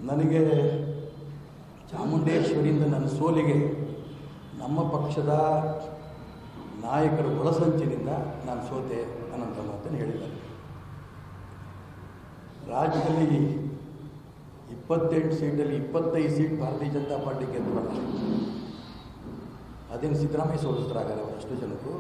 ನನಗೆ ಚಾಮುಂಡೇಶ್ವರಿಯಿಂದ ನನ್ನ ಸೋಲಿಗೆ ನಮ್ಮ ಪಕ್ಷದ ನಾಯಕರ ಒಳಸಂಚಿನಿಂದ ನಾನು ಸೋತೆ ಅನಂತ ಮಾತನ್ನು ಹೇಳಿದ್ದಾರೆ ರಾಜ್ಯದಲ್ಲಿ ಇಪ್ಪತ್ತೆಂಟು ಸೀಟಲ್ಲಿ ಇಪ್ಪತ್ತೈದು ಸೀಟ್ ಭಾರತೀಯ ಜನತಾ ಪಾರ್ಟಿ ಗೆದ್ದರಲ್ಲ ಅದೇನು ಸಿದ್ದರಾಮಯ್ಯ ಸೋಲಿಸ್ತಾರಾಗಲ್ಲ ಅಷ್ಟು ಜನಕ್ಕೂ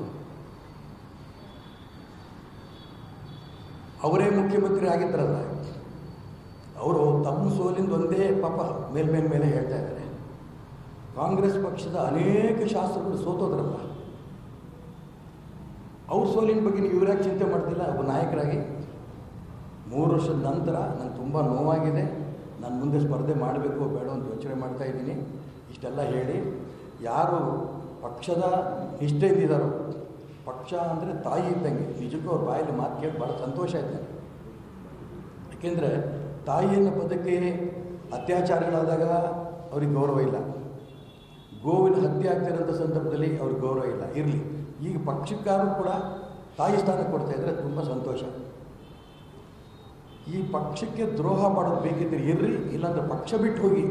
ಅವರೇ ಮುಖ್ಯಮಂತ್ರಿ ಆಗಿದ್ರಲ್ಲ ಅವರು ತಮ್ಮ ಸೋಲಿಂದ ಒಂದೇ ಪಾಪ ಮೇಲ್ಮೇಲ್ ಮೇಲೆ ಹೇಳ್ತಾ ಇದ್ದಾರೆ ಕಾಂಗ್ರೆಸ್ ಪಕ್ಷದ ಅನೇಕ ಶಾಸಕರು ಸೋತೋದ್ರಲ್ಲ ಅವ್ರ ಸೋಲಿನ ಬಗ್ಗೆ ನೀವು ಇವ್ರ್ಯಾಕೆ ಚಿಂತೆ ಮಾಡ್ತಿಲ್ಲ ಒಬ್ಬ ನಾಯಕರಾಗಿ ಮೂರು ವರ್ಷದ ನಂತರ ನಂಗೆ ತುಂಬ ನೋವಾಗಿದೆ ನಾನು ಮುಂದೆ ಸ್ಪರ್ಧೆ ಮಾಡಬೇಕು ಬೇಡ ಅಂತ ಯೋಚನೆ ಮಾಡ್ತಾ ಇದ್ದೀನಿ ಇಷ್ಟೆಲ್ಲ ಹೇಳಿ ಯಾರು ಪಕ್ಷದ ನಿಷ್ಠೆಯಿಂದಿದ್ದಾರೋ ಪಕ್ಷ ಅಂದರೆ ತಾಯಿ ಇದ್ದಂಗೆ ನಿಜಕ್ಕೂ ಅವ್ರ ಬಾಯಲ್ಲಿ ಮಾತು ಕೇಳಿ ಭಾಳ ಸಂತೋಷ ಆಯ್ತು ನನಗೆ ಯಾಕೆಂದರೆ ತಾಯಿಯನ್ನ ಪದಕ್ಕೆ ಅತ್ಯಾಚಾರಗಳಾದಾಗ ಅವ್ರಿಗೆ ಗೌರವ ಇಲ್ಲ ಗೋವಿನ ಹತ್ಯೆ ಆಗ್ತಿರೋಂಥ ಸಂದರ್ಭದಲ್ಲಿ ಅವ್ರಿಗೆ ಗೌರವ ಇಲ್ಲ ಇರಲಿ ಈಗ ಪಕ್ಷಕ್ಕಾರು ಕೂಡ ತಾಯಿ ಸ್ಥಾನ ಕೊಡ್ತಾ ಇದ್ರೆ ತುಂಬ ಸಂತೋಷ ಈ ಪಕ್ಷಕ್ಕೆ ದ್ರೋಹ ಮಾಡೋದು ಬೇಕಿದ್ರೆ ಇರ್ರಿ ಇಲ್ಲಾಂದ್ರೆ ಪಕ್ಷ ಬಿಟ್ಟು ಹೋಗಿ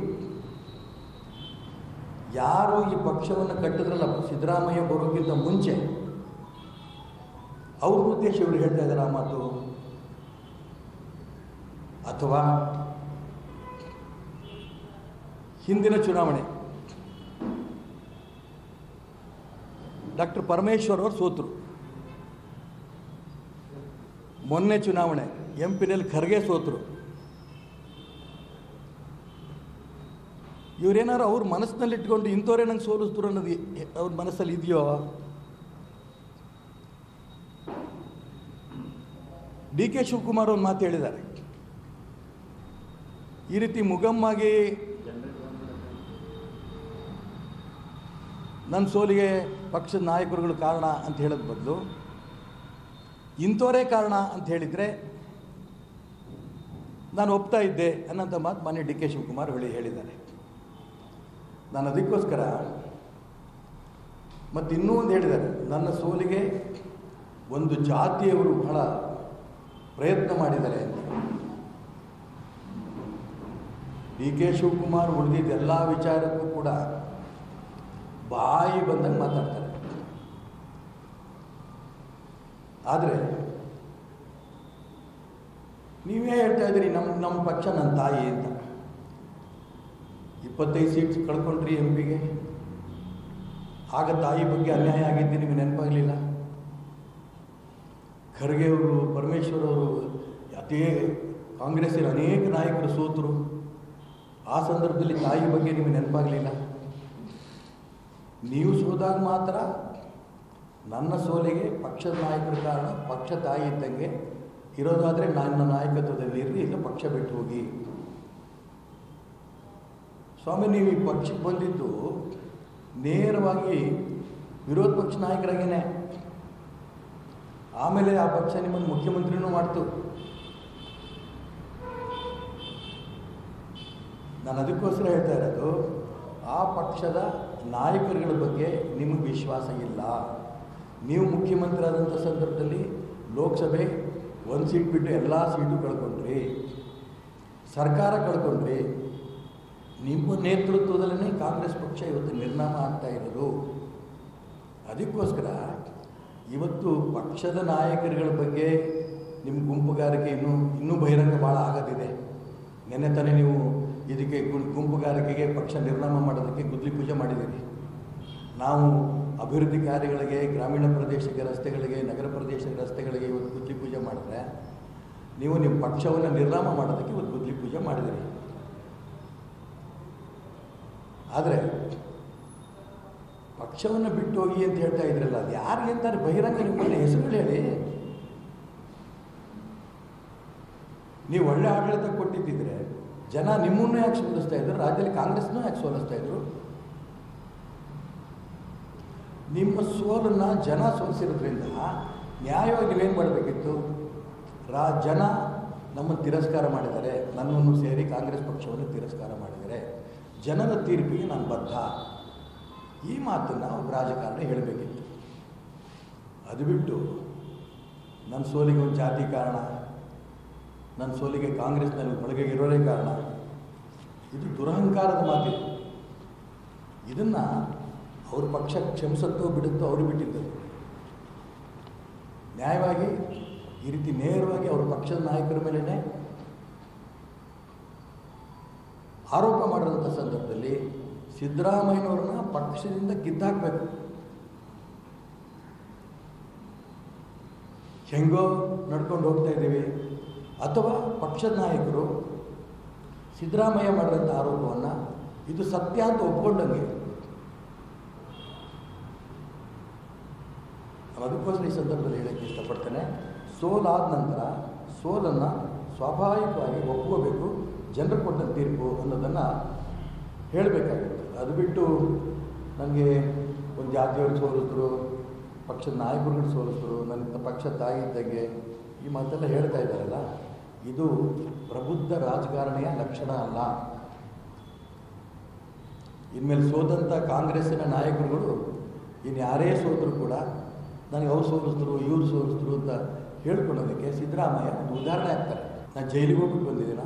ಯಾರು ಈ ಪಕ್ಷವನ್ನು ಕಟ್ಟಿದ್ರಲ್ಲ ಸಿದ್ದರಾಮಯ್ಯ ಬರೋಕ್ಕಿಂತ ಮುಂಚೆ ಅವ್ರ ಉದ್ದೇಶ ಇವರು ಹೇಳ್ತಾ ಇದ್ದಾರೆ ಆ ಮಾತು ಅಥವಾ ಹಿಂದಿನ ಚುನಾವಣೆ ಡಾಕ್ಟರ್ ಪರಮೇಶ್ವರ್ ಅವರು ಸೋತರು ಮೊನ್ನೆ ಚುನಾವಣೆ ಎಂ ಪಿನಲ್ಲಿ ಖರ್ಗೆ ಸೋತರು ಇವರೇನಾರು ಅವ್ರ ಮನಸ್ಸಿನಲ್ಲಿ ಇಟ್ಕೊಂಡು ಇಂಥವ್ರೇ ನಂಗೆ ಸೋಲಿಸಿದ್ರು ಅನ್ನೋದು ಎ- ಅವ್ರ ಮನಸ್ಸಲ್ಲಿ ಇದೆಯೋ ಡಿ ಕೆ ಶಿವಕುಮಾರ್ ಒಂದು ಮಾತು ಹೇಳಿದ್ದಾರೆ ಈ ರೀತಿ ಮುಗಮ್ಮಾಗಿ ನನ್ನ ಸೋಲಿಗೆ ಪಕ್ಷದ ನಾಯಕರುಗಳು ಕಾರಣ ಅಂತ ಹೇಳೋದ್ ಬದಲು ಇಂಥವರೇ ಕಾರಣ ಅಂತ ಹೇಳಿದರೆ ನಾನು ಒಪ್ತಾ ಇದ್ದೆ ಅನ್ನೋಂಥ ಮಾತು ಮಾನ್ಯ ಡಿ ಕೆ ಶಿವಕುಮಾರ್ ಹೇಳಿ ಹೇಳಿದ್ದಾರೆ ನಾನು ಅದಕ್ಕೋಸ್ಕರ ಮತ್ತು ಇನ್ನೂ ಒಂದು ಹೇಳಿದ್ದಾರೆ ನನ್ನ ಸೋಲಿಗೆ ಒಂದು ಜಾತಿಯವರು ಬಹಳ ಪ್ರಯತ್ನ ಮಾಡಿದ್ದಾರೆ ಅಂತ ಡಿ ಕೆ ಶಿವಕುಮಾರ್ ಉಳಿದಿದ್ದ ಎಲ್ಲ ವಿಚಾರಕ್ಕೂ ಕೂಡ ಬಾಯಿ ಬಂದಂಗೆ ಮಾತಾಡ್ತಾರೆ ಆದರೆ ನೀವೇ ಹೇಳ್ತಾ ಇದ್ದೀರಿ ನಮ್ಮ ನಮ್ಮ ಪಕ್ಷ ನನ್ನ ತಾಯಿ ಅಂತ ಇಪ್ಪತ್ತೈದು ಸೀಟ್ ಕಳ್ಕೊಂಡ್ರಿ ಎಂ ಪಿಗೆ ಆಗ ತಾಯಿ ಬಗ್ಗೆ ಅನ್ಯಾಯ ಆಗಿದ್ದು ನಿಮಗೆ ನೆನಪಾಗಲಿಲ್ಲ ಖರ್ಗೆ ಅವರು ಪರಮೇಶ್ವರ್ ಅವರು ಅದೇ ಕಾಂಗ್ರೆಸ್ಸಿನ ಅನೇಕ ನಾಯಕರು ಸೋತರು ಆ ಸಂದರ್ಭದಲ್ಲಿ ತಾಯಿ ಬಗ್ಗೆ ನಿಮಗೆ ನೆನಪಾಗಲಿಲ್ಲ ನೀವು ಸೋದಾಗ ಮಾತ್ರ ನನ್ನ ಸೋಲಿಗೆ ಪಕ್ಷದ ನಾಯಕರ ಕಾರಣ ಪಕ್ಷ ತಾಯಿ ಇದ್ದಂಗೆ ಇರೋದಾದರೆ ನನ್ನ ನಾಯಕತ್ವದಲ್ಲಿ ಇರಲಿ ಇಲ್ಲ ಪಕ್ಷ ಬಿಟ್ಟು ಹೋಗಿ ಸ್ವಾಮಿ ನೀವು ಈ ಪಕ್ಷಕ್ಕೆ ಬಂದಿದ್ದು ನೇರವಾಗಿ ವಿರೋಧ ಪಕ್ಷ ನಾಯಕರಾಗೇನೆ ಆಮೇಲೆ ಆ ಪಕ್ಷ ನಿಮ್ಮನ್ನು ಮುಖ್ಯಮಂತ್ರಿನೂ ಮಾಡ್ತು ನಾನು ಅದಕ್ಕೋಸ್ಕರ ಹೇಳ್ತಾ ಇರೋದು ಆ ಪಕ್ಷದ ನಾಯಕರುಗಳ ಬಗ್ಗೆ ನಿಮಗೆ ವಿಶ್ವಾಸ ಇಲ್ಲ ನೀವು ಮುಖ್ಯಮಂತ್ರಿ ಆದಂಥ ಸಂದರ್ಭದಲ್ಲಿ ಲೋಕಸಭೆ ಒಂದು ಸೀಟ್ ಬಿಟ್ಟು ಎಲ್ಲ ಸೀಟು ಕಳ್ಕೊಂಡ್ರಿ ಸರ್ಕಾರ ಕಳ್ಕೊಂಡ್ರಿ ನಿಮ್ಮ ನೇತೃತ್ವದಲ್ಲೇ ಕಾಂಗ್ರೆಸ್ ಪಕ್ಷ ಇವತ್ತು ನಿರ್ನಾಮ ಆಗ್ತಾ ಇರೋದು ಅದಕ್ಕೋಸ್ಕರ ಇವತ್ತು ಪಕ್ಷದ ನಾಯಕರುಗಳ ಬಗ್ಗೆ ನಿಮ್ಮ ಗುಂಪುಗಾರಿಕೆ ಇನ್ನೂ ಇನ್ನೂ ಬಹಿರಂಗ ಭಾಳ ಆಗೋದಿದೆ ನಿನ್ನೆ ತಾನೇ ನೀವು ಇದಕ್ಕೆ ಗು- ಗುಂಪುಗಾರಿಕೆಗೆ ಪಕ್ಷ ನಿರ್ನಾಮ ಮಾಡೋದಕ್ಕೆ ಗುದ್ಲಿ ಪೂಜೆ ಮಾಡಿದ್ದೀರಿ ನಾವು ಅಭಿವೃದ್ಧಿ ಕಾರ್ಯಗಳಿಗೆ ಗ್ರಾಮೀಣ ಪ್ರದೇಶಕ್ಕೆ ರಸ್ತೆಗಳಿಗೆ ನಗರ ಪ್ರದೇಶದ ರಸ್ತೆಗಳಿಗೆ ಇವತ್ತು ಗುದ್ಲಿ ಪೂಜೆ ಮಾಡಿದ್ರೆ ನೀವು ನಿಮ್ಮ ಪಕ್ಷವನ್ನು ನಿರ್ನಾಮ ಮಾಡೋದಕ್ಕೆ ಇವತ್ತು ಗುದ್ಲಿ ಪೂಜೆ ಮಾಡಿದಿರಿ ಆದರೆ ಪಕ್ಷವನ್ನು ಬಿಟ್ಟು ಹೋಗಿ ಅಂತ ಹೇಳ್ತಾ ಇದ್ರಲ್ಲ ಅದು ಯಾರಿಗೆ ಅಂತಾರೆ ಬಹಿರಂಗ ನಿಮ್ಮಲ್ಲಿ ಹೆಸರುಗಳು ಹೇಳಿ ನೀವು ಒಳ್ಳೆ ಆಡಳಿತ ಕೊಟ್ಟಿದ್ದಿದ್ರೆ ಜನ ನಿಮ್ಮನ್ನೂ ಯಾಕೆ ಸೋಲಿಸ್ತಾ ಇದ್ರು ರಾಜ್ಯದಲ್ಲಿ ಕಾಂಗ್ರೆಸ್ನೂ ಯಾಕೆ ಸೋಲಿಸ್ತಾ ಇದ್ರು ನಿಮ್ಮ ಸೋಲನ್ನು ಜನ ಸೋಲಿಸಿರೋದ್ರಿಂದ ನ್ಯಾಯವಾಗಿ ನೀವೇನು ಮಾಡಬೇಕಿತ್ತು ರಾ ಜನ ನಮ್ಮನ್ನು ತಿರಸ್ಕಾರ ಮಾಡಿದ್ದಾರೆ ನನ್ನನ್ನು ಸೇರಿ ಕಾಂಗ್ರೆಸ್ ಪಕ್ಷವನ್ನು ತಿರಸ್ಕಾರ ಮಾಡಿದ್ದಾರೆ ಜನರ ತೀರ್ಪಿಗೆ ನಾನು ಬದ್ಧ ಈ ಮಾತನ್ನು ಒಬ್ಬ ರಾಜಕಾರಣಿ ಹೇಳಬೇಕಿತ್ತು ಅದು ಬಿಟ್ಟು ನನ್ನ ಸೋಲಿಗೆ ಒಂದು ಜಾತಿ ಕಾರಣ ನನ್ನ ಸೋಲಿಗೆ ಕಾಂಗ್ರೆಸ್ನಲ್ಲಿ ಒಳಗೆ ಇರೋರೇ ಕಾರಣ ಇದು ದುರಹಂಕಾರದ ಮಾತಿದು ಇದನ್ನು ಅವ್ರ ಪಕ್ಷ ಕ್ಷಮಿಸುತ್ತೋ ಬಿಡುತ್ತೋ ಅವರು ಬಿಟ್ಟಿದ್ದು ನ್ಯಾಯವಾಗಿ ಈ ರೀತಿ ನೇರವಾಗಿ ಅವ್ರ ಪಕ್ಷದ ನಾಯಕರ ಮೇಲೇ ಆರೋಪ ಮಾಡಿರೋಂಥ ಸಂದರ್ಭದಲ್ಲಿ ಸಿದ್ದರಾಮಯ್ಯನವ್ರನ್ನ ಪಕ್ಷದಿಂದ ಕಿತ್ತಾಕಬೇಕು ಹೆಂಗೋ ನಡ್ಕೊಂಡು ಹೋಗ್ತಾ ಇದ್ದೀವಿ ಅಥವಾ ಪಕ್ಷದ ನಾಯಕರು ಸಿದ್ದರಾಮಯ್ಯ ಮಾಡಿರೋಂಥ ಆರೋಪವನ್ನು ಇದು ಸತ್ಯ ಅಂತ ಒಪ್ಕೊಂಡಂಗೆ ನಾನು ಅದಕ್ಕೋಸ್ಕರ ಈ ಸಂದರ್ಭದಲ್ಲಿ ಹೇಳೋಕ್ಕೆ ಇಷ್ಟಪಡ್ತೇನೆ ಸೋಲಾದ ನಂತರ ಸೋಲನ್ನು ಸ್ವಾಭಾವಿಕವಾಗಿ ಒಪ್ಕೋಬೇಕು ಜನರು ಕೊಟ್ಟ ತೀರ್ಪು ಅನ್ನೋದನ್ನು ಹೇಳಬೇಕಾಗಿತ್ತು ಅದು ಬಿಟ್ಟು ನನಗೆ ಒಂದು ಜಾತಿಯವರು ಸೋಲಿಸಿದ್ರು ಪಕ್ಷದ ನಾಯಕರುಗಳು ಸೋಲಿಸಿದ್ರು ನನ್ನ ಪಕ್ಷ ತಾಯಿ ಇದ್ದಂಗೆ ಈ ಮಾತೆಲ್ಲ ಹೇಳ್ತಾ ಇದ್ದಾರಲ್ಲ ಇದು ಪ್ರಬುದ್ಧ ರಾಜಕಾರಣಿಯ ಲಕ್ಷಣ ಅಲ್ಲ ಇನ್ಮೇಲೆ ಸೋತಂಥ ಕಾಂಗ್ರೆಸ್ಸಿನ ನಾಯಕರುಗಳು ಇನ್ನು ಯಾರೇ ಸೋತರು ಕೂಡ ನನಗೆ ಅವ್ರು ಸೋಲಿಸಿದ್ರು ಇವ್ರು ಸೋಲಿಸಿದ್ರು ಅಂತ ಹೇಳ್ಕೊಳ್ಳೋದಕ್ಕೆ ಸಿದ್ದರಾಮಯ್ಯ ಒಂದು ಉದಾಹರಣೆ ಆಗ್ತಾರೆ ನಾನು ಜೈಲಿಗೆ ಹೋಗ್ಬಿಟ್ಟು ಬಂದಿದ್ದೀನ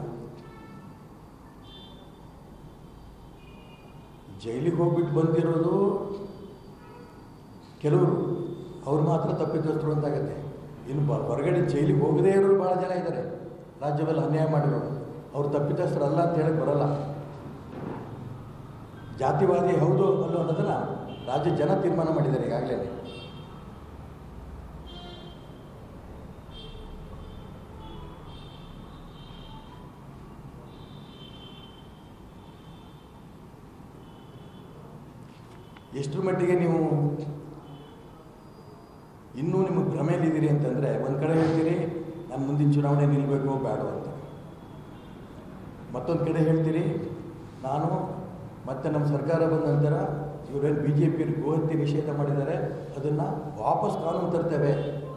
ಜೈಲಿಗೆ ಹೋಗ್ಬಿಟ್ಟು ಬಂದಿರೋದು ಕೆಲವರು ಅವ್ರು ಮಾತ್ರ ತಪ್ಪಿತಸ್ಥರು ಅಂತಾಗತ್ತೆ ಇನ್ನು ಬ ಹೊರಗಡೆ ಜೈಲಿಗೆ ಹೋಗದೇ ಇರೋರು ಭಾಳ ಜನ ಇದ್ದಾರೆ ರಾಜ್ಯದಲ್ಲಿ ಅನ್ಯಾಯ ಮಾಡಿರೋರು ಅವ್ರು ತಪ್ಪಿತಸ್ಥರಲ್ಲ ಅಂತ ಹೇಳಕ್ಕೆ ಬರಲ್ಲ ಜಾತಿವಾದಿ ಹೌದು ಅಲ್ಲೋ ಅನ್ನೋದನ್ನು ರಾಜ್ಯ ಜನ ತೀರ್ಮಾನ ಮಾಡಿದ್ದಾರೆ ಈಗಾಗಲೇ ಎಷ್ಟರ ಮಟ್ಟಿಗೆ ನೀವು ಇನ್ನೂ ನಿಮಗೆ ಭ್ರಮೆಯಲ್ಲಿದ್ದೀರಿ ಅಂತಂದರೆ ಒಂದು ಕಡೆ ಹೇಳ್ತೀರಿ ನಾನು ಮುಂದಿನ ಚುನಾವಣೆ ನಿಲ್ಲಬೇಕು ಬೇಡ ಅಂತ ಮತ್ತೊಂದು ಕಡೆ ಹೇಳ್ತೀರಿ ನಾನು ಮತ್ತೆ ನಮ್ಮ ಸರ್ಕಾರ ಬಂದ ನಂತರ ಇವರೇನು ಬಿ ಜೆ ಪಿಯವರು ಗೋಹತ್ಯೆ ನಿಷೇಧ ಮಾಡಿದ್ದಾರೆ ಅದನ್ನು ವಾಪಸ್ ಕಾನೂನು ತರ್ತೇವೆ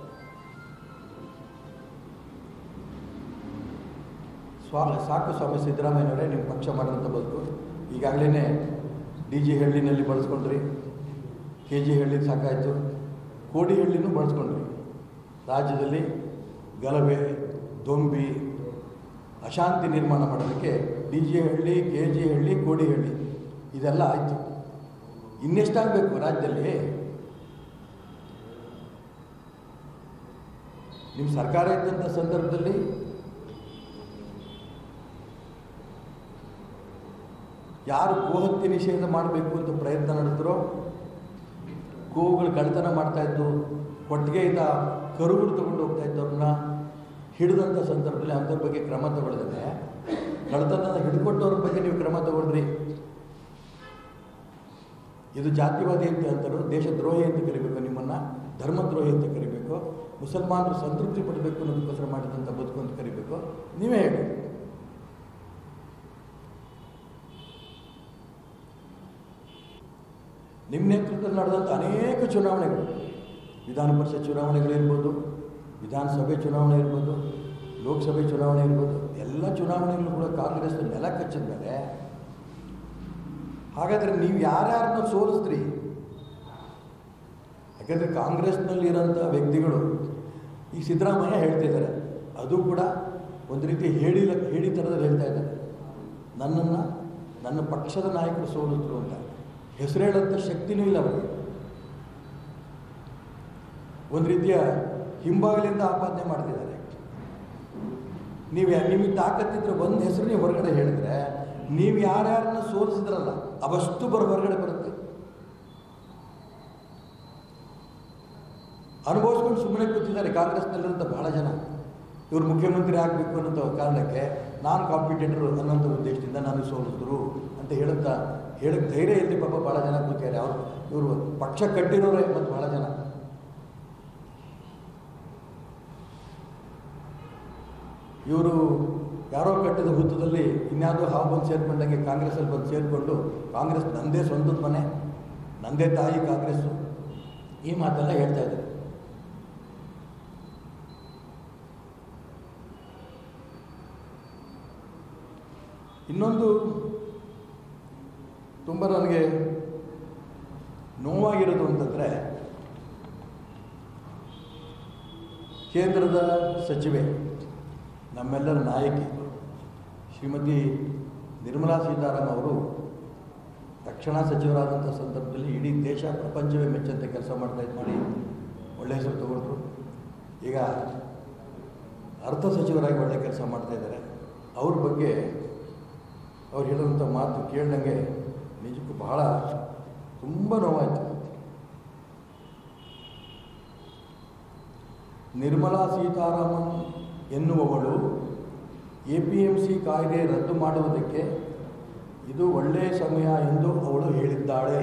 ಸ್ವಾ ಸಾಕು ಸ್ವಾಮಿ ಸಿದ್ದರಾಮಯ್ಯನವರೇ ನಿಮ್ಮ ಪಕ್ಷ ಮಾಡೋಂಥ ಬದುಕು ಈಗಾಗಲೇ ಡಿ ಜಿ ಹಳ್ಳಿನಲ್ಲಿ ಬಳಸ್ಕೊಂಡ್ರಿ ಕೆ ಜಿ ಹಳ್ಳಿ ಸಾಕಾಯಿತು ಕೋಡಿ ಹಳ್ಳಿನೂ ಬಳಸ್ಕೊಂಡ್ರಿ ರಾಜ್ಯದಲ್ಲಿ ಗಲಭೆ ದೊಂಬಿ ಅಶಾಂತಿ ನಿರ್ಮಾಣ ಮಾಡೋದಕ್ಕೆ D G Halli K G Halli Kodi ಹಳ್ಳಿ ಇದೆಲ್ಲ ಆಯಿತು ಇನ್ನೆಷ್ಟಾಗಬೇಕು ರಾಜ್ಯದಲ್ಲಿ ನಿಮ್ಮ ಸರ್ಕಾರ ಇದ್ದಂಥ ಸಂದರ್ಭದಲ್ಲಿ ಯಾರು ಗೋಹತ್ಯೆ ನಿಷೇಧ ಮಾಡಬೇಕು ಅಂತ ಪ್ರಯತ್ನ ನಡೆದ್ರೋ ಗೋವುಗಳು ಕಳ್ತನ ಮಾಡ್ತಾಯಿದ್ದು ಕೊಟ್ಟಿಗೆಯಿಂದ ಕರುಗಳು ತಗೊಂಡು ಹೋಗ್ತಾ ಇದ್ದವ್ರನ್ನ ಹಿಡಿದಂಥ ಸಂದರ್ಭದಲ್ಲಿ ಅಂಥವ್ರ ಬಗ್ಗೆ ಕ್ರಮ ತಗೊಳ್ದೇ ಕಳ್ತನ ಹಿಡ್ಕೊಟ್ಟವ್ರ ಬಗ್ಗೆ ನೀವು ಕ್ರಮ ತಗೊಂಡ್ರಿ ಇದು ಜಾತಿವಾದಿ ಅಂತ ಅಂತಾರೋ ದೇಶದ್ರೋಹಿ ಅಂತ ಕರಿಬೇಕು ನಿಮ್ಮನ್ನು ಧರ್ಮದ್ರೋಹಿ ಅಂತ ಕರಿಬೇಕು ಮುಸಲ್ಮಾನರು ಸಂತೃಪ್ತಿ ಪಡಬೇಕು ಅನ್ನೋದಕ್ಕೋಸ್ಕರ ಮಾಡಿದಂಥ ಬದುಕು ಅಂತ ಕರಿಬೇಕು ನೀವೇ ಹೇಳಿ ನಿಮ್ಮ ನೇತೃತ್ವದಲ್ಲಿ ನಡೆದಂಥ ಅನೇಕ ಚುನಾವಣೆಗಳು ವಿಧಾನ ಪರಿಷತ್ ಚುನಾವಣೆಗಳಿರ್ಬೋದು ವಿಧಾನಸಭೆ ಚುನಾವಣೆ ಇರ್ಬೋದು ಲೋಕಸಭೆ ಚುನಾವಣೆ ಇರ್ಬೋದು ಎಲ್ಲ ಚುನಾವಣೆಗಳು ಕೂಡ ಕಾಂಗ್ರೆಸ್ ನೆಲ ಕಚ್ಚಿದ ಮೇಲೆ ಹಾಗಾದರೆ ನೀವು ಯಾರ್ಯಾರನ್ನ ಸೋಲಿಸ್ತ್ರಿ ಯಾಕಂದರೆ ಕಾಂಗ್ರೆಸ್ನಲ್ಲಿರೋಂಥ ವ್ಯಕ್ತಿಗಳು ಈ ಸಿದ್ದರಾಮಯ್ಯ ಹೇಳ್ತಿದ್ದಾರೆ ಅದು ಕೂಡ ಒಂದು ರೀತಿ ಹೇಳಿ ಹೇಳಿ ಥರದಲ್ಲಿ ಹೇಳ್ತಾ ಇದ್ದಾರೆ ನನ್ನನ್ನು ನನ್ನ ಪಕ್ಷದ ನಾಯಕರು ಸೋಲಿದ್ರು ಅಂತ ಹೆಸರು ಹೇಳೋಂಥ ಶಕ್ತಿನೂ ಇಲ್ಲ ಅವರಿಗೆ ಒಂದು ರೀತಿಯ ಹಿಂಬಾಗಲಿಂದ ಆಪಾದನೆ ಮಾಡ್ತಿದ್ದಾರೆ ನೀವು ಯಾ- ನಿಮಗೆ ತಾಕತ್ತಿದ್ರೆ ಒಂದು ಹೆಸರು ನೀವು ಹೊರಗಡೆ ಹೇಳಿದ್ರೆ ನೀವು ಯಾರ್ಯಾರನ್ನ ಸೋಲಿಸಿದ್ರಲ್ಲ ಅವಷ್ಟು ಬರೋ ಹೊರಗಡೆ ಬರುತ್ತೆ ಅನುಭವಿಸ್ಕೊಂಡು ಸುಮ್ಮನೆ ಕೂತಿದ್ದಾರೆ ಕಾಂಗ್ರೆಸ್ನಲ್ಲಿರುವಂಥ ಬಹಳ ಜನ ಇವರು ಮುಖ್ಯಮಂತ್ರಿ ಆಗಬೇಕು ಅನ್ನೋ ಕಾರಣಕ್ಕೆ ನಾನು ಕಾಂಪಿಟೇಟರ್ ಅನ್ನೋಂಥ ಉದ್ದೇಶದಿಂದ ನಾನು ಸೋಲಿಸಿದ್ರು ಅಂತ ಹೇಳುತ್ತಾ ಹೇಳಕ್ಕೆ ಧೈರ್ಯ ಇಲ್ಲದೆ ಪಾಪ ಭಾಳ ಜನ ಕೂತಿದ್ದಾರೆ ಅವರು ಇವರು ಪಕ್ಷ ಕಟ್ಟಿರೋರೇ ಮತ್ತು ಭಾಳ ಜನ ಇವರು ಯಾರೋ ಕಟ್ಟಿದ ಹುತ್ತದಲ್ಲಿ ಇನ್ಯಾವುದೋ ಹಾವು ಬಂದು ಸೇರ್ಕೊಂಡಂಗೆ ಕಾಂಗ್ರೆಸ್ಸಲ್ಲಿ ಬಂದು ಸೇರಿಕೊಂಡು ಕಾಂಗ್ರೆಸ್ ನಂದೇ ಸ್ವಂತದ ಮನೆ ನಂದೇ ತಾಯಿ ಕಾಂಗ್ರೆಸ್ಸು ಈ ಮಾತೆಲ್ಲ ಹೇಳ್ತಾ ಇದ್ದಾರೆ ಇನ್ನೊಂದು ತುಂಬ ನನಗೆ ನೋವಾಗಿರೋದು ಅಂತಂದರೆ ಕೇಂದ್ರದ ಸಚಿವೆ ನಮ್ಮೆಲ್ಲರ ನಾಯಕಿ ಶ್ರೀಮತಿ ನಿರ್ಮಲಾ ಸೀತಾರಾಮನ್ ಅವರು ರಕ್ಷಣಾ ಸಚಿವರಾದಂಥ ಸಂದರ್ಭದಲ್ಲಿ ಇಡೀ ದೇಶ ಪ್ರಪಂಚವೇ ಮೆಚ್ಚಂತೆ ಕೆಲಸ ಮಾಡ್ತಾ ಇದ್ದು ಮಾಡಿ ಒಳ್ಳೆಯ ಹೆಸರು ತಗೊಂಡ್ರು ಈಗ ಅರ್ಥ ಸಚಿವರಾಗಿ ಒಳ್ಳೆಯ ಕೆಲಸ ಮಾಡ್ತಾ ಇದ್ದಾರೆ ಅವ್ರ ಬಗ್ಗೆ ಅವ್ರು ಹೇಳುವಂಥ ಮಾತು ಕೇಳಿದಂಗೆ ನಿಜಕ್ಕೂ ಬಹಳ ತುಂಬ ನೋವಾಯಿತು ನಿರ್ಮಲಾ ಸೀತಾರಾಮನ್ ಎನ್ನುವವಳು ಎ ಪಿ ಎಂ ಸಿ ಕಾಯ್ದೆ ರದ್ದು ಮಾಡುವುದಕ್ಕೆ ಇದು ಒಳ್ಳೆಯ ಸಮಯ ಎಂದು ಅವಳು ಹೇಳಿದ್ದಾಳೆ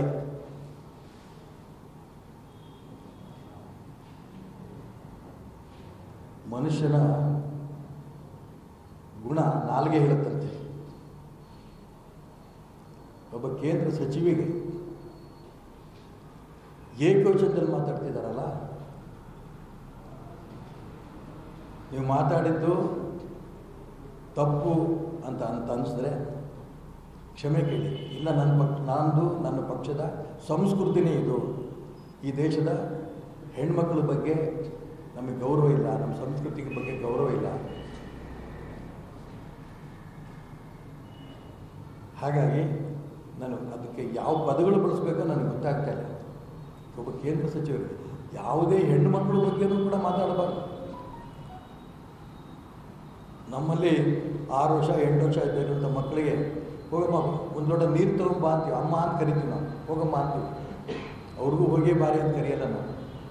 ಮನುಷ್ಯನ ಗುಣ ನಾಲ್ಗೆ ಹೇಳುತ್ತಂತೆ ಒಬ್ಬ ಕೇಂದ್ರ ಸಚಿವಿಗೆ ಏಕವಚನದಲ್ಲಿ ಮಾತಾಡ್ತಿದ್ದಾರಲ್ಲ ನೀವು ಮಾತಾಡಿದ್ದು ತಪ್ಪು ಅಂತ ಅಂತ ಅನಿಸಿದ್ರೆ ಕ್ಷಮೆ ಕೇಳಿ ಇಲ್ಲ ನನ್ನ ಪಕ್ಷ ನಂದು ನನ್ನ ಪಕ್ಷದ ಸಂಸ್ಕೃತಿನೇ ಇದು ಈ ದೇಶದ ಹೆಣ್ಮಕ್ಳ ಬಗ್ಗೆ ನಮಗೆ ಗೌರವ ಇಲ್ಲ ನಮ್ಮ ಸಂಸ್ಕೃತಿಗೆ ಬಗ್ಗೆ ಗೌರವ ಇಲ್ಲ ಹಾಗಾಗಿ ನಾನು ಅದಕ್ಕೆ ಯಾವ ಪದಗಳು ಬಳಸಬೇಕೋ ನನಗೆ ಗೊತ್ತಾಗ್ತಾ ಇಲ್ಲ ಒಬ್ಬ ಕೇಂದ್ರ ಸಚಿವರು ಯಾವುದೇ ಹೆಣ್ಣು ಮಕ್ಕಳ ಬಗ್ಗೆನೂ ಕೂಡ ಮಾತಾಡಬಾರ್ದು ನಮ್ಮಲ್ಲಿ ಆರು ವರ್ಷ ಎಂಟು ವರ್ಷ ಇದ್ದಿರುವಂಥ ಮಕ್ಕಳಿಗೆ ಹೋಗಮ್ಮ ಒಂದು ಲೋಟ ನೀರು ತಗೊಂಬ ಅಂತೀವಿ ಅಮ್ಮ ಅಂತ ಕರಿತೀವಿ ನಾವು ಹೋಗಮ್ಮ ಅಂತೀವಿ ಅವ್ರಿಗೂ ಹೋಗಿ ಬಾರಿ ಅಂತ ಕರೆಯಲ್ಲ ನಾವು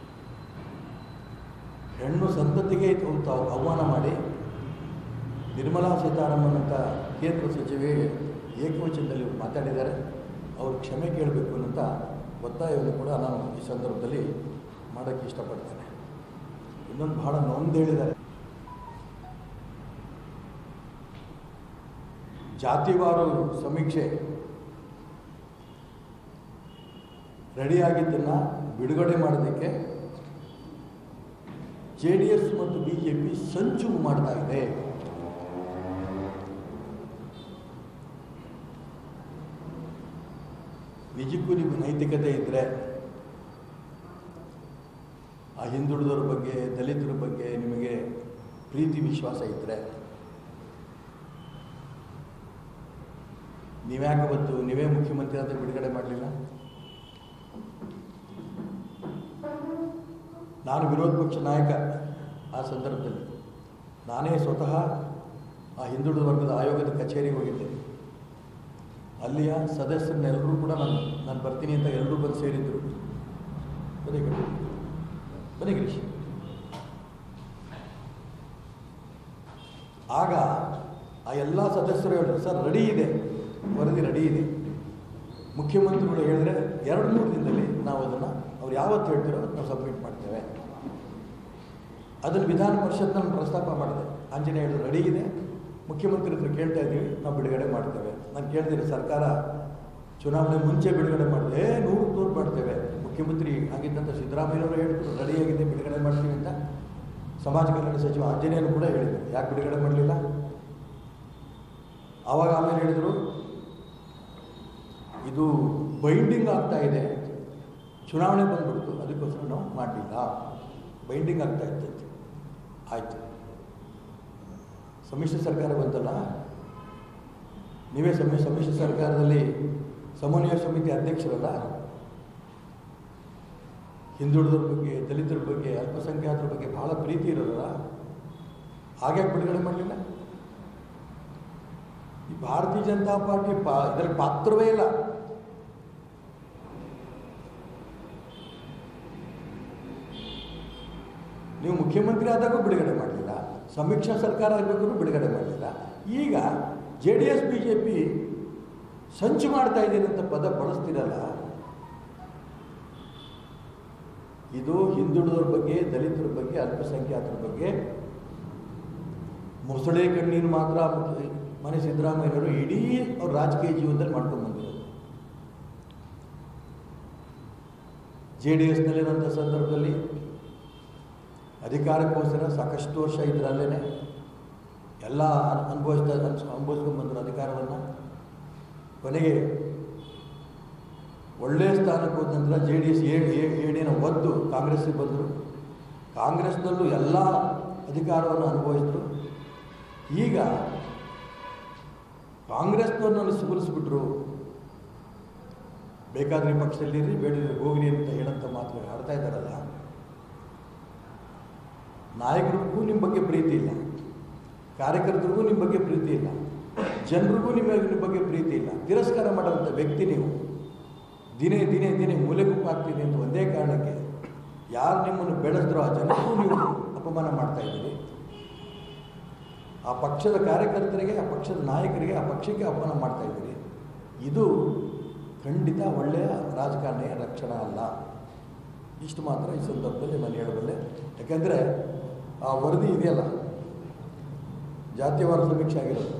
ಹೆಣ್ಣು ಸಂತತಿಗೆ ಅಂತ ಆಹ್ವಾನ ಮಾಡಿ ನಿರ್ಮಲಾ ಸೀತಾರಾಮನ್ ಅಂತ ಕೇಂದ್ರ ಸಚಿವೆಗೆ ಏಕವಚನದಲ್ಲಿ ಮಾತಾಡಿದ್ದಾರೆ ಅವರು ಕ್ಷಮೆ ಕೇಳಬೇಕು ಅಂತ ಒತ್ತಾಯವನ್ನು ಕೂಡ ನಾನು ಈ ಸಂದರ್ಭದಲ್ಲಿ ಮಾಡೋಕ್ಕೆ ಇಷ್ಟಪಡ್ತೇನೆ ಇನ್ನೊಂದು ಬಹಳ ನೊಂದು ಹೇಳಿದ್ದಾರೆ ಜಾತಿವಾರು ಸಮೀಕ್ಷೆ ರೆಡಿಯಾಗಿದ್ದನ್ನು ಬಿಡುಗಡೆ ಮಾಡೋದಕ್ಕೆ ಜೆ ಡಿ ಎಸ್ ಮತ್ತು ಬಿ ಜೆ ಪಿ ಸಂಚು ಮಾಡ್ತಾ ಇದೆ ನಿಜಕ್ಕೂ ನಿಮಗೆ ನೈತಿಕತೆ ಇದ್ದರೆ ಆ ಹಿಂದುಳಿದವ್ರ ಬಗ್ಗೆ ದಲಿತರ ಬಗ್ಗೆ ನಿಮಗೆ ಪ್ರೀತಿ ವಿಶ್ವಾಸ ಇದ್ದರೆ ನೀವ್ಯಾಕೆ ಬಂತು ನೀವೇ ಮುಖ್ಯಮಂತ್ರಿ ಅಂತ ಬಿಡುಗಡೆ ಮಾಡಲಿಲ್ಲ ನಾನು ವಿರೋಧ ಪಕ್ಷ ನಾಯಕ ಆ ಸಂದರ್ಭದಲ್ಲಿ ನಾನೇ ಸ್ವತಃ ಆ ಹಿಂದುಳಿದ ವರ್ಗದ ಆಯೋಗದ ಕಚೇರಿಗೆ ಹೋಗಿದ್ದೆ ಅಲ್ಲಿಯ ಸದಸ್ಯರನ್ನೆಲ್ಲರೂ ಕೂಡ ನಾನು ನಾನು ಬರ್ತೀನಿ ಅಂತ ಎಲ್ಲರೂ ಬಂದು ಸೇರಿದ್ರು ಬನ್ನಿ ಕಣೆ. ಬನ್ನಿ ಗಿರೀಶ್ ಆಗ ಆ ಎಲ್ಲ ಸದಸ್ಯರು ಹೇಳಿದ್ರು ಸರ್ ರೆಡಿ ಇದೆ ವರದಿ ರೆಡಿ ಇದೆ ಮುಖ್ಯಮಂತ್ರಿಗಳು ಹೇಳಿದ್ರೆ ಎರಡು ಮೂರು ದಿನದಲ್ಲಿ ನಾವು ಅದನ್ನು ಅವ್ರು ಯಾವತ್ತು ಹೇಳ್ತಿರೋ ನಾವು ಸಬ್ಮಿಟ್ ಮಾಡ್ತೇವೆ ಅದನ್ನು ವಿಧಾನ ಪರಿಷತ್ ನಾನು ಪ್ರಸ್ತಾಪ ಮಾಡಿದೆ ಆಂಜನೇಯ ಹೇಳಿದ್ರು ರೆಡಿ ಇದೆ ಮುಖ್ಯಮಂತ್ರಿ ಹತ್ರ ಕೇಳ್ತಾ ಇದ್ದೀವಿ ನಾವು ಬಿಡುಗಡೆ ಮಾಡ್ತೇವೆ ನಾನು ಕೇಳ್ತೀನಿ ಸರ್ಕಾರ ಚುನಾವಣೆ ಮುಂಚೆ ಬಿಡುಗಡೆ ಮಾಡಿದೆ ಏ ನೂರು ನೂರು ಮಾಡ್ತೇವೆ ಮುಖ್ಯಮಂತ್ರಿ ಆಗಿದ್ದಂಥ ಸಿದ್ದರಾಮಯ್ಯವರು ಹೇಳಿದ್ರು ರೆಡಿಯಾಗಿದೆ ಬಿಡುಗಡೆ ಮಾಡ್ತೀವಿ ಅಂತ ಸಮಾಜ ಕಲ್ಯಾಣ ಸಚಿವ ಆಂಜನೇಯನು ಕೂಡ ಹೇಳಿದರು ಯಾಕೆ ಬಿಡುಗಡೆ ಮಾಡಲಿಲ್ಲ ಆವಾಗ ಆಮೇಲೆ ಹೇಳಿದರು ಇದು ಬೈಂಡಿಂಗ್ ಆಗ್ತಾ ಇದೆ ಚುನಾವಣೆ ಬಂದ್ಬಿಡ್ತು ಅದಕ್ಕೋಸ್ಕರ ನಾವು ಮಾಡಲಿಲ್ಲ ಬೈಂಡಿಂಗ್ ಆಗ್ತಾ ಇತ್ತಂತೆ ಆಯಿತು ಸಮ್ಮಿಶ್ರ ಸರ್ಕಾರ ಬಂತಲ್ಲ ನೀವೇ ಸಮ್ಮಿ ಸಮ್ಮಿಶ್ರ ಸರ್ಕಾರದಲ್ಲಿ ಸಮನ್ವಯ ಸಮಿತಿ ಅಧ್ಯಕ್ಷರಲ್ಲ ಹಿಂದುಳಿದರ ಬಗ್ಗೆ ದಲಿತರ ಬಗ್ಗೆ ಅಲ್ಪಸಂಖ್ಯಾತರ ಬಗ್ಗೆ ಬಹಳ ಪ್ರೀತಿ ಇರೋದಲ್ಲ ಹಾಗೆ ಬಿಡುಗಡೆ ಮಾಡಲಿಲ್ಲ ಈ ಭಾರತೀಯ ಜನತಾ ಪಾರ್ಟಿ ಪಾ ಇದರಲ್ಲಿ ಪಾತ್ರವೇ ಇಲ್ಲ ನೀವು ಮುಖ್ಯಮಂತ್ರಿ ಆದಾಗೂ ಬಿಡುಗಡೆ ಮಾಡಲಿಲ್ಲ ಸಮೀಕ್ಷಾ ಸರ್ಕಾರ ಆಗಬೇಕು ಬಿಡುಗಡೆ ಮಾಡಲಿಲ್ಲ ಈಗ J D S B J P ಸಂಚು ಮಾಡ್ತಾ ಇದ್ದೀನಿ ಅಂತ ಪದ ಬಳಸ್ತಿರಲ್ಲ ಇದು ಹಿಂದುಳಿದವ್ರ ಬಗ್ಗೆ ದಲಿತರ ಬಗ್ಗೆ ಅಲ್ಪಸಂಖ್ಯಾತರ ಬಗ್ಗೆ ಮೊಸಳೆ ಕಣ್ಣೀರು ಮಾತ್ರ ಮುಖ್ಯ- ಮನೆ ಸಿದ್ದರಾಮಯ್ಯವರು ಇಡೀ ಅವ್ರ ರಾಜಕೀಯ ಜೀವನದಲ್ಲಿ ಮಾಡ್ಕೊಂಡು ಬಂದಿರೋದು ಜೆ ಡಿ ಎಸ್ನಲ್ಲಿರೋಂಥ ಸಂದರ್ಭದಲ್ಲಿ ಅಧಿಕಾರಕ್ಕೋಸ್ಕರ ಸಾಕಷ್ಟು ವರ್ಷ ಇದ್ರಲ್ಲೇ ಎಲ್ಲ ಅನುಭವಿಸ್ತಾ ಅನುಭವಿಸ್ಕೊಂಡು ಬಂದರು ಅಧಿಕಾರವನ್ನು ಕೊನೆಗೆ ಒಳ್ಳೆಯ ಸ್ಥಾನಕ್ಕೆ ಹೋದ ನಂತರ ಜೆ ಡಿ ಎಸ್ ಏಡಿನ ಒದ್ದು ಕಾಂಗ್ರೆಸ್ಸಿಗೆ ಬಂದರು ಕಾಂಗ್ರೆಸ್ನಲ್ಲೂ ಎಲ್ಲ ಅಧಿಕಾರವನ್ನು ಅನುಭವಿಸಿದ್ರು ಈಗ ಕಾಂಗ್ರೆಸ್ನವ್ರನ್ನ ಸುಗುಲಿಸ್ಬಿಟ್ರು ಬೇಕಾದ್ರೆ ಈ ಪಕ್ಷದಲ್ಲಿರಿ ಬೇಡಿದ್ರೆ ಹೋಗ್ರಿ ಅಂತ ಹೇಳಂತ ಮಾತುಗಳು ಆಡ್ತಾ ಇದ್ದಾರಲ್ಲ ನಾಯಕರಿಗೂ ನಿಮ್ಮ ಬಗ್ಗೆ ಪ್ರೀತಿ ಇಲ್ಲ ಕಾರ್ಯಕರ್ತರಿಗೂ ನಿಮ್ಮ ಬಗ್ಗೆ ಪ್ರೀತಿ ಇಲ್ಲ ಜನರಿಗೂ ನಿಮ್ಮ ನಿಮ್ಮ ಬಗ್ಗೆ ಪ್ರೀತಿ ಇಲ್ಲ ತಿರಸ್ಕಾರ ಮಾಡುವಂಥ ವ್ಯಕ್ತಿ ನೀವು ದಿನೇ ದಿನೇ ದಿನೇ ಮೂಲೆಗುಂಪು ಆಗ್ತಿದೆ ಅಂತ ಒಂದೇ ಕಾರಣಕ್ಕೆ ಯಾರು ನಿಮ್ಮನ್ನು ಬೆಳೆಸಿದ್ರೋ ಆ ಜನಕ್ಕೂ ನೀವು ಅಪಮಾನ ಮಾಡ್ತಾ ಇದ್ದೀರಿ ಆ ಪಕ್ಷದ ಕಾರ್ಯಕರ್ತರಿಗೆ ಆ ಪಕ್ಷದ ನಾಯಕರಿಗೆ ಆ ಪಕ್ಷಕ್ಕೆ ಅಪಮಾನ ಮಾಡ್ತಾ ಇದ್ದೀರಿ ಇದು ಖಂಡಿತ ಒಳ್ಳೆಯ ರಾಜಕಾರಣಿಯ ರಕ್ಷಣಾ ಅಲ್ಲ ಇಷ್ಟು ಮಾತ್ರ ಈ ಸಂದರ್ಭದಲ್ಲಿ ನಾನು ಹೇಳಬಲ್ಲೆ ಯಾಕೆಂದರೆ ಆ ವರದಿ ಇದೆಯಲ್ಲ ಜಾತಿವಾರ ಸಮೀಕ್ಷೆ ಆಗಿರೋದು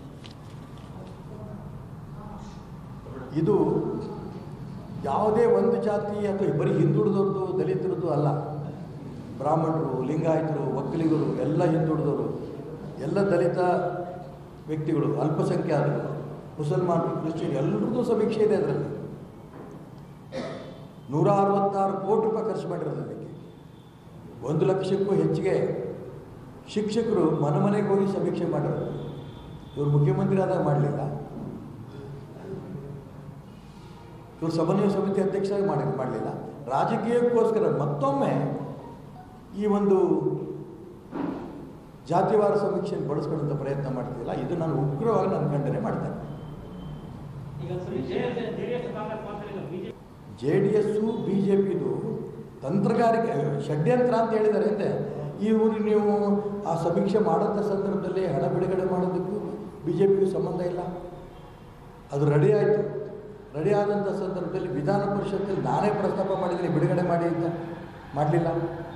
ಇದು ಯಾವುದೇ ಒಂದು ಜಾತಿ ಅಥವಾ ಬರೀ ಹಿಂದುಳಿದವ್ರದ್ದು ದಲಿತರದ್ದು ಅಲ್ಲ ಬ್ರಾಹ್ಮಣರು ಲಿಂಗಾಯತರು ಒಕ್ಕಲಿಗರು ಎಲ್ಲ ಹಿಂದುಳಿದವರು ಎಲ್ಲ ದಲಿತ ವ್ಯಕ್ತಿಗಳು ಅಲ್ಪಸಂಖ್ಯಾತರು ಮುಸಲ್ಮಾನರು ಕ್ರಿಶ್ಚಿಯನ್ ಎಲ್ಲರದ್ದು ಸಮೀಕ್ಷೆ ಇದೆ ಅದರಲ್ಲಿ ನೂರ ಅರವತ್ತಾರು ಕೋಟಿ ರೂಪಾಯಿ ಖರ್ಚು ಮಾಡಿರೋದು ಅದಕ್ಕೆ ಒಂದು ಲಕ್ಷಕ್ಕೂ ಹೆಚ್ಚಿಗೆ ಶಿಕ್ಷಕರು ಮನೆ ಮನೆಗೆ ಹೋಗಿ ಸಮೀಕ್ಷೆ ಮಾಡಿರೋದು ಇವರು ಮುಖ್ಯಮಂತ್ರಿ ಆದಾಗ ಮಾಡಲಿಲ್ಲ ಇವರು ಸಮನ್ವಯ ಸಮಿತಿ ಅಧ್ಯಕ್ಷರಾಗಿ ಮಾಡಿ ಮಾಡಲಿಲ್ಲ ರಾಜಕೀಯಕ್ಕೋಸ್ಕರ ಮತ್ತೊಮ್ಮೆ ಈ ಒಂದು ಜಾತಿವಾರ ಸಮೀಕ್ಷೆಯನ್ನು ಬಳಸ್ಕೊಳ್ಳುವಂಥ ಪ್ರಯತ್ನ ಮಾಡ್ತಿಲ್ಲ ಇದು ನಾನು ಉಗ್ರವಾಗಿ ನಾನು ಖಂಡನೆ ಮಾಡ್ತೇನೆ J D S B J ಪಿದು ತಂತ್ರಗಾರಿಕೆ ಷಡ್ಯಂತ್ರ ಅಂತ ಹೇಳಿದ್ದಾರೆ ಅಂತೆ ಇವರು ನೀವು ಆ ಸಮೀಕ್ಷೆ ಮಾಡೋಂಥ ಸಂದರ್ಭದಲ್ಲಿ ಹಣ ಬಿಡುಗಡೆ ಮಾಡೋದಕ್ಕೂ ಬಿ ಜೆ ಪಿಗೂ ಸಂಬಂಧ ಇಲ್ಲ ಅದು ರೆಡಿ ಆಯಿತು ರೆಡಿ ಆದಂಥ ಸಂದರ್ಭದಲ್ಲಿ ವಿಧಾನ ಪರಿಷತ್ತಲ್ಲಿ ನಾನೇ ಪ್ರಸ್ತಾಪ ಮಾಡಿದ್ದೀನಿ ಬಿಡುಗಡೆ ಮಾಡಿ ಅಂತ ಮಾಡಲಿಲ್ಲ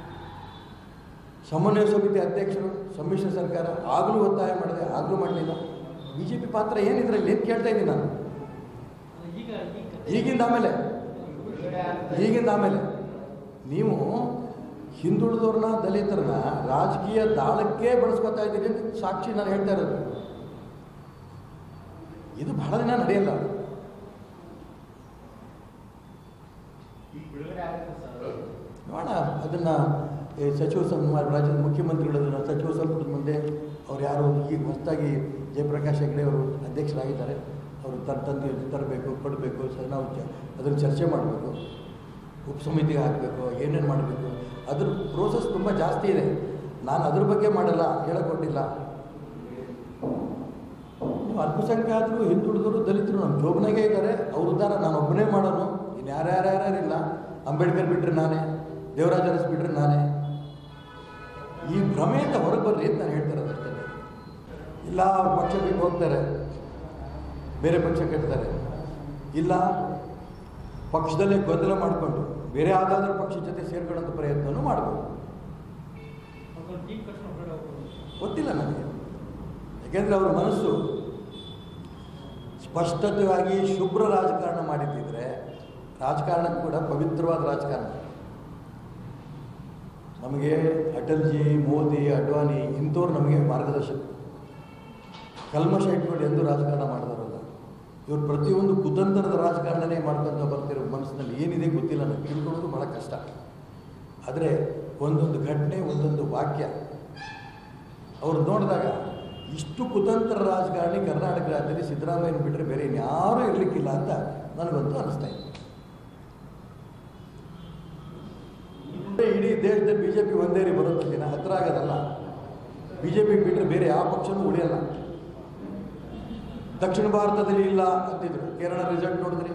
ಸಮನ್ವಯ ಸಮಿತಿ ಅಧ್ಯಕ್ಷರು ಸಮ್ಮಿಶ್ರ ಸರ್ಕಾರ ಆಗಲೂ ಒತ್ತಾಯ ಮಾಡಿದೆ ಆಗಲೂ ಮಾಡಲಿಲ್ಲ ಬಿ ಜೆ ಪಿ ಪಾತ್ರ ಏನಿದ್ರಲ್ಲಿ ಏನು ಕೇಳ್ತಾ ಇದ್ದೀನಿ ನಾನು ಈಗಿಂದ ಆಮೇಲೆ ಈಗಿಂದ ಆಮೇಲೆ ನೀವು ಹಿಂದುಳಿದವ್ರನ್ನ ದಲಿತರನ್ನ ರಾಜಕೀಯ ದಾಳಕ್ಕೆ ಬಳಸ್ಕೊತಾ ಇದ್ದೀರಿ ಅಂತ ಸಾಕ್ಷಿ ನಾನು ಹೇಳ್ತಾ ಇರೋದು ಇದು ಬಹಳ ದಿನ ನಡೆಯಲ್ಲ ನೋಡೋಣ ಅದನ್ನು ಸಚಿವ ಸಂಪುಟ ರಾಜ್ಯದ ಮುಖ್ಯಮಂತ್ರಿಗಳು ಅದನ್ನು ಸಚಿವ ಸಂಪುಟದ ಮುಂದೆ ಅವ್ರು ಯಾರು ಈಗ ಹೊಸದಾಗಿ ಜಯಪ್ರಕಾಶ್ ಹೆಗಡೆ ಅವರು ಅಧ್ಯಕ್ಷರಾಗಿದ್ದಾರೆ ಅವರು ತರ್ ತಂದು ತರಬೇಕು ಕೊಡಬೇಕು ಸ ನಾವು ಚ- ಅದನ್ನು ಚರ್ಚೆ ಮಾಡಬೇಕು ಉಪಸಮಿತಿಗೆ ಹಾಕಬೇಕು ಏನೇನು ಮಾಡಬೇಕು ಅದ್ರ ಪ್ರೋಸೆಸ್ ತುಂಬ ಜಾಸ್ತಿ ಇದೆ ನಾನು ಅದ್ರ ಬಗ್ಗೆ ಮಾಡಲ್ಲ ಹೇಳಕೊಟ್ಟಿಲ್ಲ ನೀವು ಅಲ್ಪಸಂಖ್ಯಾತರು ಹಿಂದುಳಿದವರು ದಲಿತರು ನಮ್ಮ ಜೋಬನಾಗೆ ಇದ್ದಾರೆ ಅವ್ರ ಉದ್ಧಾರ ನಾನು ಒಬ್ಬನೇ ಮಾಡೋನು ಇನ್ನು ಯಾರ್ಯಾರ್ಯಾರಿಲ್ಲ ಅಂಬೇಡ್ಕರ್ ಬಿಟ್ಟರೆ ನಾನೇ ದೇವರಾಜ ಅರಸ್ ಬಿಟ್ಟರೆ ನಾನೇ ಈ ಭ್ರಮೆಯಿಂದ ಹೊರಗೆ ಬರ್ರಿ ಅಂತ ನಾನು ಹೇಳ್ತಿರೋದು ಅಷ್ಟೇ ಇಲ್ಲ ಅವ್ರ ಪಕ್ಷ ಬಿಟ್ಟು ಹೋಗ್ತಾರೆ ಬೇರೆ ಪಕ್ಷ ಕಟ್ತಾರೆ ಇಲ್ಲ ಪಕ್ಷದಲ್ಲೇ ಗೊಂದಲ ಮಾಡಿಕೊಂಡು ಬೇರೆ ಯಾವುದಾದ್ರೂ ಪಕ್ಷದ ಜೊತೆ ಸೇರ್ಕೊಳ್ಳೋಂಥ ಪ್ರಯತ್ನನೂ ಮಾಡ್ಬೋದು ಗೊತ್ತಿಲ್ಲ ನನಗೆ ಯಾಕೆಂದರೆ ಅವ್ರ ಮನಸ್ಸು ಸ್ಪಷ್ಟತೆಯಾಗಿ ಶುಭ್ರ ರಾಜಕಾರಣ ಮಾಡಿದ್ದಿದ್ರೆ ರಾಜಕಾರಣ ಕೂಡ ಪವಿತ್ರವಾದ ರಾಜಕಾರಣ ನಮಗೆ ಅಟಲ್ಜಿ ಮೋದಿ ಅಡ್ವಾಣಿ ಇಂಥವ್ರು ನಮಗೆ ಮಾರ್ಗದರ್ಶಕ ಕಲ್ಮಶ ಇಟ್ಕೊಂಡು ಎಂದೂ ರಾಜಕಾರಣ ಮಾಡಿದಾರಲ್ಲ ಇವರು ಪ್ರತಿಯೊಂದು ಕುತಂತ್ರದ ರಾಜಕಾರಣನೇ ಮಾಡ್ಕೊಂತ ಬರ್ತಿರೋ ಮನಸ್ಸಿನಲ್ಲಿ ಏನಿದೆ ಗೊತ್ತಿಲ್ಲ ನನಗೆ ತಿಳ್ಕೊಳ್ಳೋದು ಭಾಳ ಕಷ್ಟ ಆದರೆ ಒಂದೊಂದು ಘಟನೆ ಒಂದೊಂದು ವಾಕ್ಯ ಅವ್ರು ನೋಡಿದಾಗ ಇಷ್ಟು ಕುತಂತ್ರ ರಾಜಕಾರಣಿ ಕರ್ನಾಟಕ ರಾಜ್ಯದಲ್ಲಿ ಸಿದ್ದರಾಮಯ್ಯನ ಬಿಟ್ಟರೆ ಬೇರೆ ಇನ್ಯಾರೂ ಇರಲಿಕ್ಕಿಲ್ಲ ಅಂತ ನನಗಂತೂ ಅನಿಸ್ತಾ ಇದೆ ಇಡೀ ದೇಶದಲ್ಲಿ ಬಿ ಜೆ ಪಿ ಒಂದೇ ರೀ ಬರುತ್ತೆ ದಿನ ಹತ್ತಿರ ಆಗೋದಲ್ಲ ಬಿ ಜೆ ಪಿ ಬಿಟ್ಟರೆ ಬೇರೆ ಯಾವ ಪಕ್ಷನೂ ಉಳಿಯಲ್ಲ ದಕ್ಷಿಣ ಭಾರತದಲ್ಲಿ ಇಲ್ಲ ಅಂತಿದ್ರು ಕೇರಳ ರಿಸಲ್ಟ್ ನೋಡಿದ್ರಿ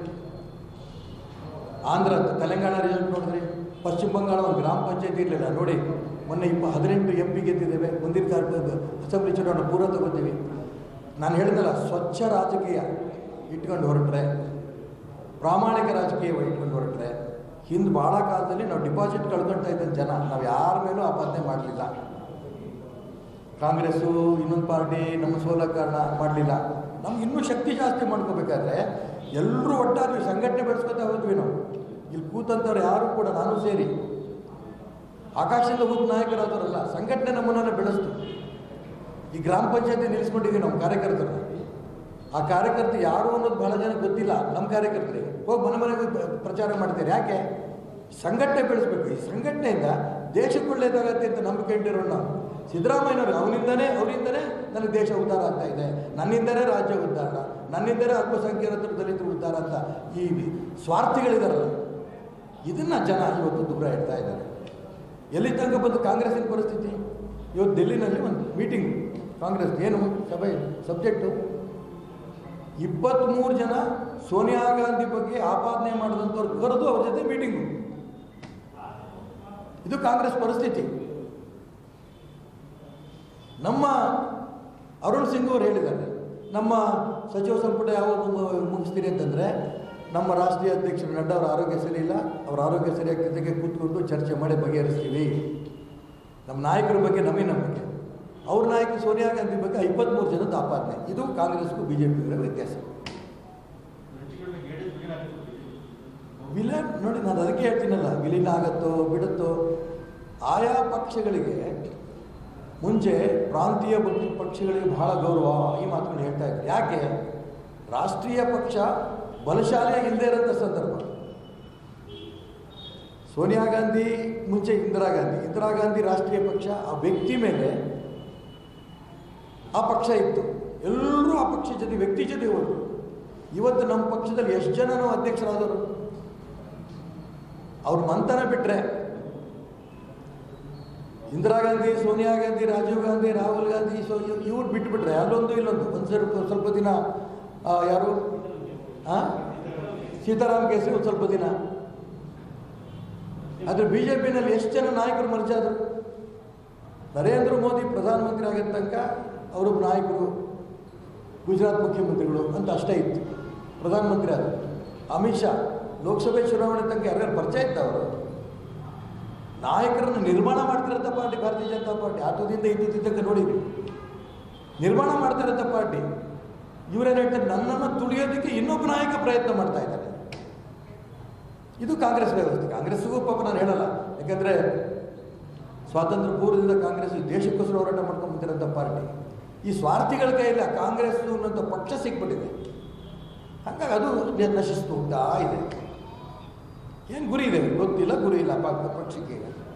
ಆಂಧ್ರ ತೆಲಂಗಾಣ ರಿಸಲ್ಟ್ ನೋಡಿದ್ರಿ ಪಶ್ಚಿಮ ಬಂಗಾಳ ಒಂದು ಗ್ರಾಮ ಪಂಚಾಯತಿ ಇರಲಿಲ್ಲ ನೋಡಿ ಮೊನ್ನೆ ಇಪ್ಪ ಹದಿನೆಂಟು ಎಂ ಪಿ ಗೆದ್ದಿದ್ದೇವೆ ಮುಂದಿನ ಕಾರ್ಯಕ್ರಮ ಅಸೆಂಬ್ಲಿ ಚುನಾವಣೆ ಪೂರ ತಗೋತೀವಿ ನಾನು ಹೇಳಿದಲ್ಲ ಸ್ವಚ್ಛ ರಾಜಕೀಯ ಇಟ್ಕೊಂಡು ಹೊರಟ್ರೆ ಪ್ರಾಮಾಣಿಕ ರಾಜಕೀಯ ಇಟ್ಕೊಂಡು ಹೊರಟ್ರೆ ಹಿಂದೆ ಭಾಳ ಕಾಲದಲ್ಲಿ ನಾವು ಡಿಪಾಸಿಟ್ ಕಳ್ಕೊಳ್ತಾ ಇದ್ದ ಜನ ನಾವು ಯಾರ ಮೇಲೂ ಆಪಾದನೆ ಮಾಡಲಿಲ್ಲ ಕಾಂಗ್ರೆಸ್ಸು ಇನ್ನೊಂದು ಪಾರ್ಟಿ ನಮ್ಮ ಸೋಲ ಕಾರಣ ಮಾಡಲಿಲ್ಲ ನಮ್ಗೆ ಇನ್ನೂ ಶಕ್ತಿ ಜಾಸ್ತಿ ಮಾಡ್ಕೋಬೇಕಾದ್ರೆ ಎಲ್ಲರೂ ಒಟ್ಟಾಗಿ ಸಂಘಟನೆ ಬೆಳೆಸ್ಕೊತಾ ಹೋದ್ವಿ ನಾವು ಇಲ್ಲಿ ಕೂತಂಥವ್ರು ಯಾರು ಕೂಡ ನಾನು ಸೇರಿ ಆಕಾಶದಿಂದ ಹೋದ ನಾಯಕರಾದವರಲ್ಲ ಸಂಘಟನೆ ನಮ್ಮನ್ನೆಲ್ಲ ಬೆಳೆಸ್ತು ಈ ಗ್ರಾಮ ಪಂಚಾಯತಿ ನಿಲ್ಲಿಸ್ಕೊಂಡಿದ್ದೀವಿ ನಮ್ಮ ಕಾರ್ಯಕರ್ತರು ಆ ಕಾರ್ಯಕರ್ತರು ಯಾರು ಅನ್ನೋದು ಬಹಳ ಜನ ಗೊತ್ತಿಲ್ಲ ನಮ್ಮ ಕಾರ್ಯಕರ್ತರಿಗೆ ಹೋಗಿ ಮನೆ ಮನೆಗೆ ಪ್ರ- ಪ್ರಚಾರ ಮಾಡ್ತಾರೆ ಯಾಕೆ ಸಂಘಟನೆ ಬೆಳೆಸ್ಬೇಕು ಈ ಸಂಘಟನೆಯಿಂದ ದೇಶಕ್ಕೆ ಒಳ್ಳೇದಾಗತ್ತೆ ಅಂತ ನಂಬಿಕೆ ಇಟ್ಟಿರೋರು ನಾವು ಸಿದ್ದರಾಮಯ್ಯನವರು ಅವನಿಂದನೇ ಅವರಿಂದನೇ ನನಗೆ ದೇಶ ಉದ್ಧಾರ ಆಗ್ತಾ ಇದೆ ನನ್ನಿಂದಲೇ ರಾಜ್ಯ ಉದ್ಧಾರ ನನ್ನಿಂದಲೇ ಅಲ್ಪಸಂಖ್ಯಾತರು ದಲಿತರು ಉದ್ಧಾರ ಅಂತ ಈ ಸ್ವಾರ್ಥಿಗಳಿದಾರಲ್ಲ ಇದನ್ನು ಜನ ಇವತ್ತು ದೂರ ಇಡ್ತಾ ಇದ್ದಾರೆ ಎಲ್ಲಿ ತನಕ ಬಂದು ಕಾಂಗ್ರೆಸ್ಸಿನ ಪರಿಸ್ಥಿತಿ ಇವತ್ತು ಡೆಲ್ಲಿನಲ್ಲಿ ಒಂದು ಮೀಟಿಂಗ್ ಕಾಂಗ್ರೆಸ್ ಏನು ಸಭೆ ಸಬ್ಜೆಕ್ಟು ಇಪ್ಪತ್ತ್ಮೂರು ಜನ ಸೋನಿಯಾ ಗಾಂಧಿ ಬಗ್ಗೆ ಆಪಾದನೆ ಮಾಡಿದಂಥವ್ರು ಕರೆದು ಅವ್ರ ಜೊತೆ ಮೀಟಿಂಗು ಇದು ಕಾಂಗ್ರೆಸ್ ಪರಿಸ್ಥಿತಿ ನಮ್ಮ ಅರುಣ್ ಸಿಂಗ್ ಅವರು ಹೇಳಿದ್ದಾರೆ ನಮ್ಮ ಸಚಿವ ಸಂಪುಟ ಯಾವಾಗ ಮು- ಮುಗಿಸ್ತೀರಿ ಅಂತಂದರೆ ನಮ್ಮ ರಾಷ್ಟ್ರೀಯ ಅಧ್ಯಕ್ಷರು ನಡ್ಡಾ ಅವರ ಆರೋಗ್ಯ ಸರಿ ಇಲ್ಲ ಅವರ ಆರೋಗ್ಯ ಸರಿಯಾಗಿ ಕೂತ್ಕೊಂಡು ಚರ್ಚೆ ಮಾಡಿ ಬಗೆಹರಿಸ್ತೀವಿ ನಮ್ಮ ನಾಯಕರ ಬಗ್ಗೆ ನಮಗೆ ನಂಬಿಕೆ ಅವ್ರ ನಾಯಕರು ಸೋನಿಯಾ ಗಾಂಧಿ ಬಗ್ಗೆ ಇಪ್ಪತ್ತ್ಮೂರು ಜನದ ಆಪಾದನೆ ಇದು ಕಾಂಗ್ರೆಸ್ಗೂ ಬಿ ಜೆ ಪಿಗಿರೋ ವ್ಯತ್ಯಾಸ ವಿಲನ್ ನೋಡಿ ನಾನು ಅದಕ್ಕೆ ಹೇಳ್ತೀನಲ್ಲ ವಿಲೀನ ಆಗತ್ತೋ ಬಿಡುತ್ತೋ ಆಯಾ ಪಕ್ಷಗಳಿಗೆ ಮುಂಚೆ ಪ್ರಾಂತೀಯ ಬಗ್ಗೆ ಪಕ್ಷಗಳಿಗೆ ಬಹಳ ಗೌರವ ಈ ಮಾತುಗಳು ಹೇಳ್ತಾ ಇದ್ದಾರೆ ಯಾಕೆ ರಾಷ್ಟ್ರೀಯ ಪಕ್ಷ ಬಲಶಾಲಿಯ ಇಲ್ಲದೇ ಇರೋಂಥ ಸಂದರ್ಭ ಸೋನಿಯಾ ಗಾಂಧಿ ಮುಂಚೆ ಇಂದಿರಾ ಗಾಂಧಿ ಇಂದಿರಾ ಗಾಂಧಿ ರಾಷ್ಟ್ರೀಯ ಪಕ್ಷ ಆ ವ್ಯಕ್ತಿ ಮೇಲೆ ಆ ಪಕ್ಷ ಇತ್ತು ಎಲ್ಲರೂ ಆ ಪಕ್ಷ ಜೊತೆ ವ್ಯಕ್ತಿ ಜೊತೆ ಹೋದರು ಇವತ್ತು ನಮ್ಮ ಪಕ್ಷದಲ್ಲಿ ಎಷ್ಟು ಜನನೂ ಅಧ್ಯಕ್ಷರಾದರು ಅವ್ರ ಮಂತನ ಬಿಟ್ಟರೆ ಇಂದಿರಾ ಗಾಂಧಿ ಸೋನಿಯಾ ಗಾಂಧಿ ರಾಜೀವ್ ಗಾಂಧಿ ರಾಹುಲ್ ಗಾಂಧಿ ಸೊ ಇವ್ರು ಬಿಟ್ಬಿಟ್ರೆ ಅಲ್ಲೊಂದು ಇಲ್ಲೊಂದು ಒಂದು ಸ್ವಲ್ಪ ಸ್ವಲ್ಪ ದಿನ ಆ, ಯಾರು ಆ? ಸೀತಾರಾಮ್ ಕೇಸರಿ ಒಂದು ಸ್ವಲ್ಪ ದಿನ ಆದರೆ ಬಿ ಜೆ ಪಿನಲ್ಲಿ ಎಷ್ಟು ಜನ ನಾಯಕರು ಮರ್ಜಾದರು ನರೇಂದ್ರ ಮೋದಿ ಪ್ರಧಾನಮಂತ್ರಿ ಆಗಿದ್ದ ತನಕ ಅವರೊಬ್ಬ ನಾಯಕರು ಗುಜರಾತ್ ಮುಖ್ಯಮಂತ್ರಿಗಳು ಅಂತ ಅಷ್ಟೇ ಇತ್ತು ಪ್ರಧಾನಮಂತ್ರಿ ಆದರು ಅಮಿತ್ ಶಾ ಲೋಕಸಭೆ ಚುನಾವಣೆ ತನಕ ಯಾರ್ಯಾರು ಪರಿಚಯ ಇತ್ತು ಅವರು ನಾಯಕರನ್ನು ನಿರ್ಮಾಣ ಮಾಡ್ತಿರೋಂಥ ಪಾರ್ಟಿ ಭಾರತೀಯ ಜನತಾ ಪಾರ್ಟಿ ಆತದಿಂದ ಇದ್ದಿದ್ದ ತನಕ ನೋಡಿರಿ ನಿರ್ಮಾಣ ಮಾಡ್ತಿರೋಂಥ ಪಾರ್ಟಿ ಇವರೇನು ಹೇಳ್ತಾರೆ ನನ್ನನ್ನು ತುಳಿಯೋದಕ್ಕೆ ಇನ್ನೊಬ್ಬ ನಾಯಕ ಪ್ರಯತ್ನ ಮಾಡ್ತಾ ಇದ್ದಾರೆ ಇದು ಕಾಂಗ್ರೆಸ್ ವ್ಯವಸ್ಥೆ ಕಾಂಗ್ರೆಸ್ಗೂ ಪಾಪ ನಾನು ಹೇಳಲ್ಲ ಯಾಕಂದರೆ ಸ್ವಾತಂತ್ರ್ಯ ಪೂರ್ವದಿಂದ ಕಾಂಗ್ರೆಸ್ ಈ ದೇಶಕ್ಕೋಸ್ಕರ ಹೋರಾಟ ಮಾಡ್ಕೊಂಡು ಬಂದಿರೋಂಥ ಪಾರ್ಟಿ ಈ ಸ್ವಾರ್ಥಿಗಳ ಕೈಯಲ್ಲಿ ಆ ಕಾಂಗ್ರೆಸ್ ಅನ್ನೋಂಥ ಪಕ್ಷ ಸಿಕ್ಬಿಟ್ಟಿದೆ ಹಾಗಾಗಿ ಅದು ನಶಿಸ್ತು ಹೋಗ್ತಾ ಇದೆ ಏನು ಗುರಿ ಇದೆ ಗೊತ್ತಿಲ್ಲ ಗುರಿ ಇಲ್ಲ ಪ- ಪಕ್ಷಕ್ಕೆ